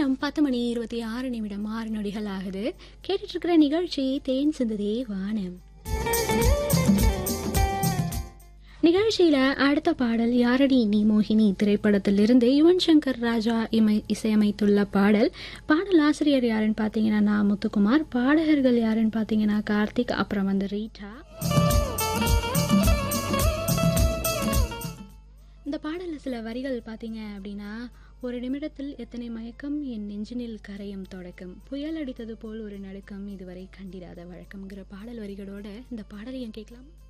நேரம் பத்து மணி இருபத்தி ஆறு நிமிடம் ஆறு நொடிகள் ஆகுது கேட்டுட்டு இருக்கிற நிகழ்ச்சி தேன் சிந்ததே வானம் நிகழ்ச்சியில அடுத்த பாடல் யாரடி நீ மோகினி திரைப்படத்திலிருந்து யுவன் சங்கர் ராஜா இமை இசையமைத்துள்ள பாடல் பாடல் ஆசிரியர் யாருன்னு பார்த்தீங்கன்னா நான் முத்துக்குமார் பாடகர்கள் யாருன்னு பார்த்தீங்கன்னா கார்த்திக் அப்புறம் வந்து ரீட்டா இந்த பாடலில் சில வரிகள் பார்த்தீங்க அப்படின்னா ஒரு நிமிடத்தில் எத்தனை மயக்கம் என் நெஞ்சினில் கரையும் தொடக்கம் புயல் அடித்தது போல் ஒரு நடுக்கம் இதுவரை கண்டிராத வழக்கம்ங்கிற பாடல் வரிகளோட இந்த பாடலையும் கேட்கலாம்